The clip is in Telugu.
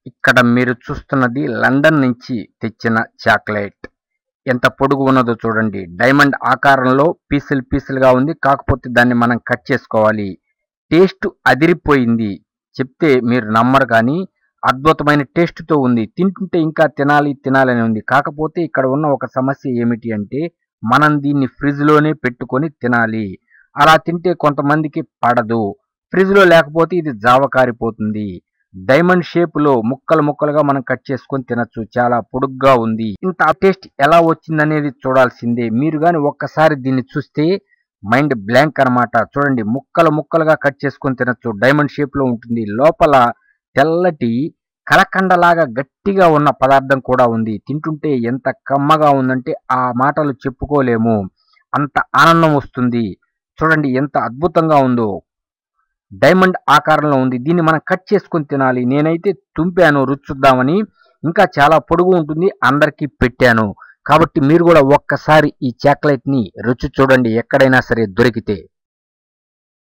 ఇక్కడ మీరు చూస్తున్నది లండన్ నుంచి తెచ్చిన చాక్లెట్ ఎంత పొడుగు ఉన్నదో చూడండి డైమండ్ ఆకారంలో పీసులు పీసులుగా ఉంది కాకపోతే దాన్ని మనం కట్ చేసుకోవాలి టేస్ట్ అదిరిపోయింది చెప్తే మీరు నమ్మరు కానీ అద్భుతమైన టేస్ట్తో ఉంది తింటుంటే ఇంకా తినాలి తినాలని ఉంది కాకపోతే ఇక్కడ ఉన్న ఒక సమస్య ఏమిటి అంటే మనం దీన్ని ఫ్రిడ్జ్లోనే పెట్టుకొని తినాలి అలా తింటే కొంతమందికి పడదు ఫ్రిడ్జ్లో లేకపోతే ఇది జావ కారిపోతుంది డైమండ్ షేప్ లో ముక్కలు ముక్కలుగా మనం కట్ చేసుకొని తినొచ్చు చాలా పొడుగ్గా ఉంది ఇంత టేస్ట్ ఎలా వచ్చిందనేది చూడాల్సిందే మీరు కానీ ఒక్కసారి దీన్ని చూస్తే మైండ్ బ్లాంక్ అన్నమాట చూడండి ముక్కలు ముక్కలుగా కట్ చేసుకొని తినొచ్చు డైమండ్ షేప్ లో ఉంటుంది లోపల తెల్లటి కలకండలాగా గట్టిగా ఉన్న పదార్థం కూడా ఉంది తింటుంటే ఎంత కమ్మగా ఉందంటే ఆ మాటలు చెప్పుకోలేము అంత ఆనందం వస్తుంది చూడండి ఎంత అద్భుతంగా ఉందో డైమండ్ ఆకారంలో ఉంది దీన్ని మనం కట్ చేసుకొని తినాలి నేనైతే తుంపాను రుచి చూద్దామని ఇంకా చాలా పొడుగు ఉంటుంది అందరికీ పెట్టాను కాబట్టి మీరు కూడా ఒక్కసారి ఈ చాక్లెట్ ని రుచి చూడండి ఎక్కడైనా సరే దొరికితే